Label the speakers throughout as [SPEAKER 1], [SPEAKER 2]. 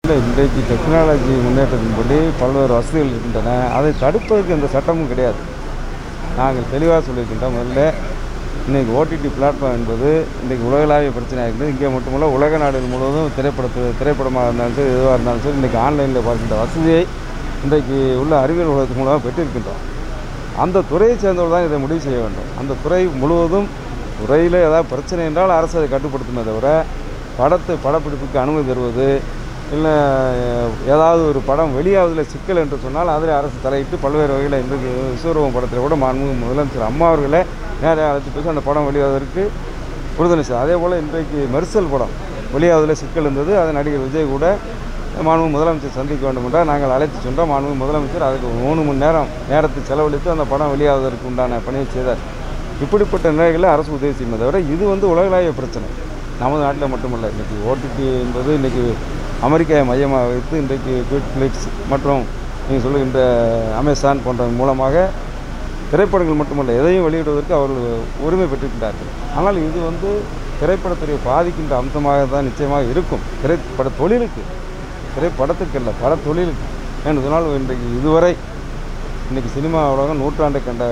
[SPEAKER 1] இல்லை இன்றைக்கு டெக்னாலஜி முன்னேற்றத்தின்படி பல்வேறு வசதிகள் இருக்கின்றன அதை தடுப்பதற்கு எந்த சட்டமும் கிடையாது நாங்கள் தெளிவாக சொல்லியிருக்கின்றோம் முதல்ல இன்றைக்கி ஓடிடி பிளாட்ஃபார்ம் என்பது இன்றைக்கி உலகளாவிய பிரச்சனையாக இருக்குது இங்கே மட்டுமல்ல உலக நாடுகள் முழுவதும் திரைப்படத்து திரைப்படமாக இருந்தாலும் சரி எதுவாக இருந்தாலும் சரி இன்றைக்கி ஆன்லைனில் பார்க்கின்ற வசதியை இன்றைக்கு உள்ள அறிவியல் உலகத்து மூலமாக பெற்றிருக்கின்றோம் அந்த துறையை சேர்ந்தவர் தான் இதை முடிவு செய்ய வேண்டும் அந்த துறை முழுவதும் துறையில் ஏதாவது பிரச்சனை என்றால் அரசு அதை கட்டுப்படுத்துமே தவிர படத்தை படப்பிடிப்புக்கு அனுமதி தருவது இல்லை ஏதாவது ஒரு படம் வெளியாவதில் சிக்கல் என்று சொன்னால் அதில் அரசு தலையிட்டு பல்வேறு வகையில் இன்றைக்கு விஸ்வரூபம் படத்தில் கூட மாண்புமிகு முதலமைச்சர் அம்மா அவர்களே நேராக அழைத்து பேசி அந்த படம் வெளியாவதற்கு உறுதுணை செய்தார் அதே போல் இன்றைக்கு மெர்சல் படம் வெளியாவதில் சிக்கல் இருந்தது அதை நடிகர் விஜய் கூட மாண்பு முதலமைச்சர் சந்திக்க வேண்டும் என்றால் நாங்கள் அழைத்து சென்றோம் மாண்பு முதலமைச்சர் அதுக்கு மூணு மணி நேரம் நேரத்தை செலவழித்து அந்த படம் வெளியாவதற்கு உண்டான பணியை செய்தார் இப்படிப்பட்ட நிலைகளில் அரசு உதவி செய்யுமே தவிர இது வந்து உலகளாவிய பிரச்சனை நமது நாட்டில் மட்டுமல்ல இன்றைக்கி ஓடிடி என்பது இன்றைக்கி அமெரிக்காவை மையமாக வைத்து இன்றைக்கு குவிட்ஃப்ளிக்ஸ் மற்றும் நீங்கள் சொல்லுகின்ற அமேசான் போன்ற மூலமாக திரைப்படங்கள் மட்டுமல்ல எதையும் வெளியிடுவதற்கு அவர்கள் உரிமை பெற்றிருக்கிறார்கள் ஆனால் இது வந்து திரைப்படத்துறை பாதிக்கின்ற அம்சமாக தான் நிச்சயமாக இருக்கும் திரைப்பட தொழிலுக்கு திரைப்படத்துக்கு அல்ல பட தொழிலுக்கு என்று சொன்னால் இன்றைக்கு இதுவரை இன்றைக்கி சினிமா உலகம் நூற்றாண்டை கண்ட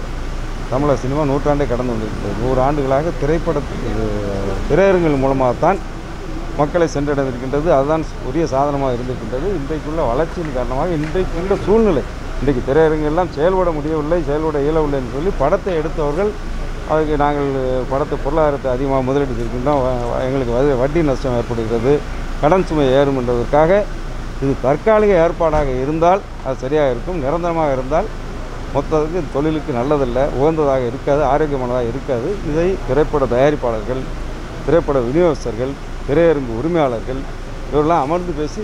[SPEAKER 1] தமிழக சினிமா நூற்றாண்டை கடந்து வந்திருக்கிறது நூறு ஆண்டுகளாக திரைப்படத்துக்கு திரையரங்குகள் மூலமாகத்தான் மக்களை சென்றடைந்திருக்கின்றது அதுதான் உரிய சாதனமாக இருந்திருக்கின்றது இன்றைக்குள்ள வளர்ச்சியின் காரணமாக இன்றைக்குள்ள சூழ்நிலை இன்றைக்கு திரையரங்கெல்லாம் செயல்பட முடியவில்லை செயல்பட இயலவில்லை என்று சொல்லி படத்தை எடுத்தவர்கள் அதுக்கு நாங்கள் படத்தை பொருளாதாரத்தை அதிகமாக முதலீடு செய்கின்றோம் வ- எங்களுக்கு வ- வட்டி நஷ்டம் ஏற்படுகிறது கடன் சுமை ஏறும் என்பதற்காக இது தற்காலிக ஏற்பாடாக இருந்தால் அது சரியாக இருக்கும் நிரந்தரமாக இருந்தால் மொத்தத்துக்கு இது தொழிலுக்கு நல்லதல்ல உகந்ததாக இருக்காது ஆரோக்கியமானதாக இருக்காது இதை திரைப்பட தயாரிப்பாளர்கள் திரைப்பட விநியோகஸ்தர்கள் திரையரங்கு உரிமையாளர்கள் இவரெல்லாம் அமர்ந்து பேசி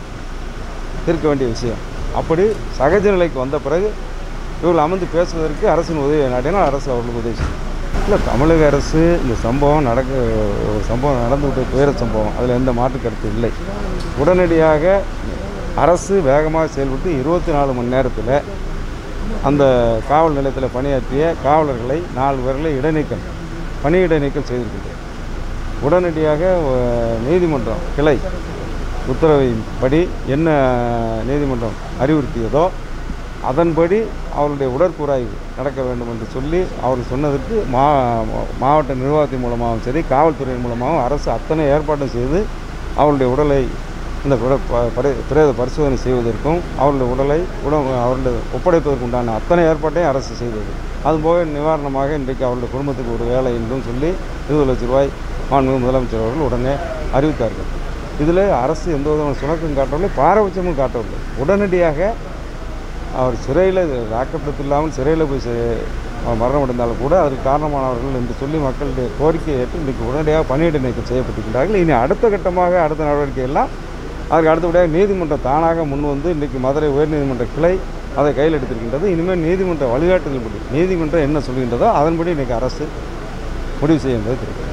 [SPEAKER 1] தீர்க்க வேண்டிய விஷயம் அப்படி சகஜ நிலைக்கு வந்த பிறகு இவர்கள் அமர்ந்து பேசுவதற்கு அரசின் உதவி நாட்டினால் அரசு அவர்களுக்கு உதவி செய்யும் இல்லை தமிழக அரசு இந்த சம்பவம் நடக்க ஒரு சம்பவம் நடந்துவிட்ட துயர சம்பவம் அதில் எந்த மாற்று கருத்து இல்லை உடனடியாக அரசு வேகமாக செயல்பட்டு இருபத்தி நாலு மணி நேரத்தில் அந்த காவல் நிலையத்தில் பணியாற்றிய காவலர்களை நாலு பேர்களை இடைநீக்கம் பணி இடைநீக்கம் செய்திருக்கின்றது உடனடியாக அஹ், நீதிமன்றம் கிளை உத்தரவின்படி என்ன நீதிமன்றம் அறிவுறுத்தியதோ அதன்படி அவருடைய உடற்கூறாய்வு நடக்க வேண்டும் என்று சொல்லி அவர் சொன்னதற்கு மா மாவட்ட நிர்வாகத்தின் மூலமாகவும் சரி காவல்துறையின் மூலமாகவும் அரசு அத்தனை ஏற்பாடும் செய்து அவருடைய உடலை இந்த பிர- ப- பரி- பிரேத பரிசோதனை செய்வதற்கும் அவருடைய உடலை உட அவருடைய ஒப்படைப்பதற்கு உண்டான அத்தனை ஏற்பாட்டையும் அரசு செய்தது அதுபோக நிவாரணமாக இன்றைக்கு அவருடைய குடும்பத்துக்கு ஒரு வேலை என்றும் சொல்லி இருபது லட்ச ரூபாய் மாண்புமிகு முதலமைச்சர் அவர்கள் உடனே அறிவித்தார்கள் இதில் அரசு எந்த விதமான சுணக்கம் காட்டவில்லை பாரபட்சமும் காட்டவில்லை உடனடியாக அவர் சிறையில் ராக்கெட் இல்லாமல் சிறையில் போய் செ- அவர் மரணம் அடைந்தாலும் கூட அதற்கு காரணமானவர்கள் என்று சொல்லி மக்களுடைய கோரிக்கையை ஏற்று இன்றைக்கு உடனடியாக பணியிட நீக்கம் செய்யப்பட்டிருக்கிறார்கள் இனி அடுத்த கட்டமாக அடுத்த நடவடிக்கை எல்லாம் அதற்கு அடுத்தபடியாக நீதிமன்றம் தானாக முன் வந்து இன்றைக்கு மதுரை உயர்நீதிமன்ற கிளை அதை கையில் எடுத்திருக்கின்றது இனிமேல் நீதிமன்ற வழிகாட்டுதல்படி நீதிமன்றம் என்ன சொல்கின்றதோ அதன்படி இன்றைக்கி அரசு முடிவு செய்ய என்பது தெரியும்